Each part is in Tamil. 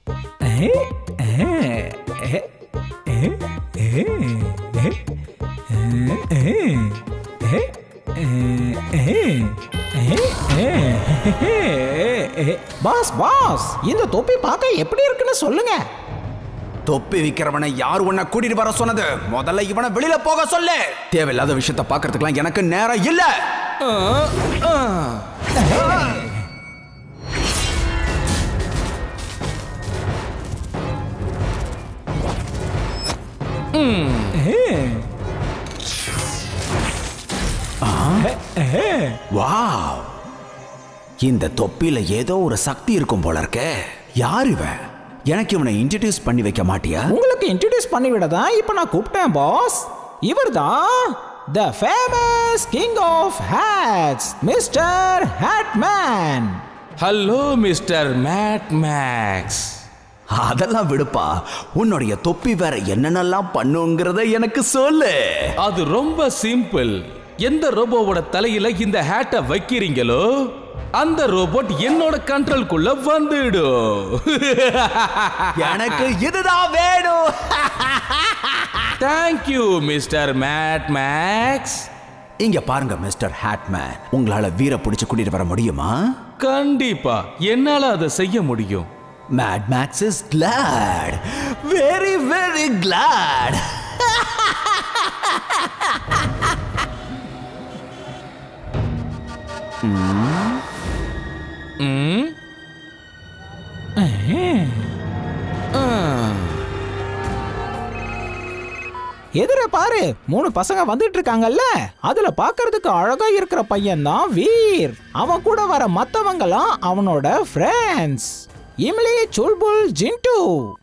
பாஸ் பாஸ் இந்த தொப்பி பார்க்க எப்படி இருக்குன்னு சொல்லுங்க தொப்பி விக்கிறவனை யார் உன்னை கூட்டிட்டு வர சொன்னது முதல்ல இவனை வெளியில போக சொல்லு தேவையில்லாத விஷயத்த பாக்குறதுக்குலாம் எனக்கு நேரம் இல்ல வாவ் இந்த தொப்பில ஏதோ ஒரு சக்தி இருக்கும் போல இருக்கே யார் இவன் எனக்கு இவனை இன்ட்ரடியூஸ் பண்ணி வைக்க மாட்டியா உங்களுக்கு இன்ட்ரடியூஸ் பண்ணி விட தான் இப்போ நான் கூப்பிட்டேன் பாஸ் இவர் தான் the famous king of hats mister hatman hello mister Mad Max அதெல்லாம் விடுப்பா உன்னுடைய தொப்பி வேற என்னென்னலாம் பண்ணுங்கிறத எனக்கு சொல்லு அது ரொம்ப சிம்பிள் எந்த ரோபோவோட தலையில இந்த ஹேட்டை வைக்கிறீங்களோ அந்த ரோபோட் என்னோட கண்ட்ரோல்குள்ள வந்துடும் எனக்கு இதுதான் வேணும் தேங்க்யூ மிஸ்டர் மேட் மேக்ஸ் இங்க பாருங்க மிஸ்டர் ஹேட்மேன் உங்களால வீர பிடிச்சு கூட்டிட்டு வர முடியுமா கண்டிப்பா என்னால அதை செய்ய முடியும் Mad Max is glad very very glad ம்? ஆ. எதிர பாரு மூணு பசங்க வந்துட்டு இருக்காங்கல்ல அதுல பார்க்கிறதுக்கு அழகா இருக்கிற பையன் தான் வீர் அவன் கூட வர மத்தவங்கலாம் அவனோட ஃப்ரெண்ட்ஸ் இம்லி சுல்புல் ஜின்டு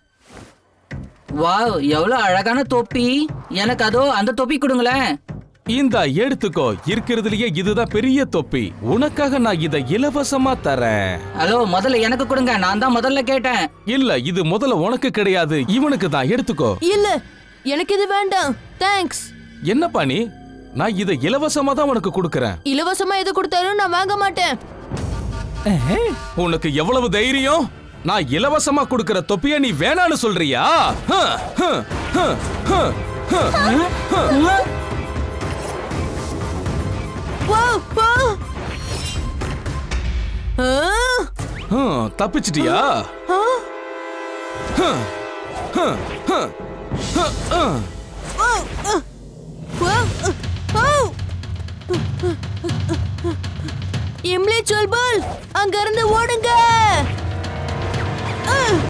வாவ் எவ்வளவு அழகான தொப்பி எனக்கு அதோ அந்த தொப்பி கொடுங்களேன் இந்தா எடுத்துக்கோ இருக்கிறதுலயே இதுதான் பெரிய தொப்பி உனக்காக நான் இதை இலவசமா தரேன் ஹலோ முதல்ல எனக்கு கொடுங்க நான் தான் முதல்ல கேட்டேன் இல்ல இது முதல்ல உனக்கு கிடையாது இவனுக்கு தான் எடுத்துக்கோ இல்ல எனக்கு இது வேண்டாம் தேங்க்ஸ் என்னப்பா நீ நான் இதை இலவசமா தான் உனக்கு கொடுக்கறேன் இலவசமா எது கொடுத்தாலும் நான் வாங்க மாட்டேன் உனக்கு எவ்வளவு தைரியம் நான் இலவசமா கொடுக்கற தொப்பிய நீ வேணான்னு சொல்றியா ஹ, ஹ, ஹ, ஹ, ஹ. வா, வா. ஆ, ஹம், தப்பிச்சிட்டியா ஆ, ஹம், ஹம், ஹம், ஹம், ஹம். வா, ஆ, வா, ஆ, ஆ. இம்லி சொல்பல் அங்க இருந்து ஓடுங்க